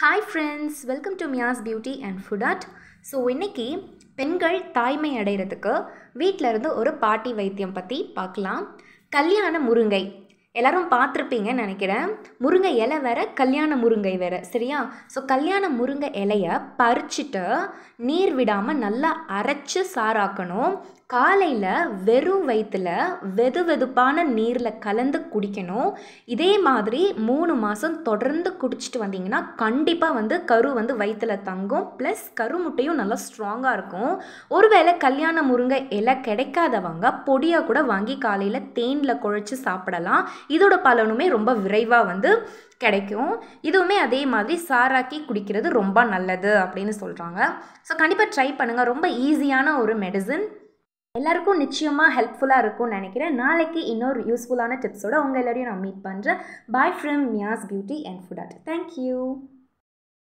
hi friends welcome to Mia's beauty and food art so இன்னைக்கு பெண்கள் தாய்மை அடைகிறதுக்கு வீட்டில் இருந்து ஒரு பாட்டி வைத்தியம் பற்றி பார்க்கலாம் கல்யாண முருங்கை எல்லாரும் பார்த்துருப்பீங்கன்னு நினைக்கிறேன் முருங்கை இலை வேற கல்யாண முருங்கை வேற சரியா ஸோ கல்யாண முருங்கை இலையை பறிச்சுட்டு நீர் விடாமல் நல்லா அரைச்சு சாராக்கணும் காலையில் வெறும் வயிற்றுல வெது வெதுப்பான நீரில் கலந்து குடிக்கணும் இதே மாதிரி மூணு மாதம் தொடர்ந்து குடிச்சிட்டு வந்தீங்கன்னா கண்டிப்பாக வந்து கரு வந்து வயிற்றுல தங்கும் ப்ளஸ் கரு முட்டையும் நல்லா ஸ்ட்ராங்காக இருக்கும் ஒருவேளை கல்யாண முருங்கை இலை கிடைக்காதவங்க பொடியாக கூட வாங்கி காலையில் தேனில் குழைச்சி சாப்பிடலாம் இதோட பலனுமே ரொம்ப விரைவாக வந்து கிடைக்கும் இதுவுமே அதே மாதிரி சாராக்கி குடிக்கிறது ரொம்ப நல்லது அப்படின்னு சொல்கிறாங்க ஸோ கண்டிப்பாக ட்ரை பண்ணுங்கள் ரொம்ப ஈஸியான ஒரு மெடிசன் எல்லாருக்கும் நிச்சயமாக ஹெல்ப்ஃபுல்லாக இருக்கும்னு நினைக்கிறேன் நாளைக்கு இன்னொரு யூஸ்ஃபுல்லான டிப்ஸோட உங்கள் எல்லாரையும் நான் மீட் பண்ணுறேன் bye from Mia's beauty and food art thank you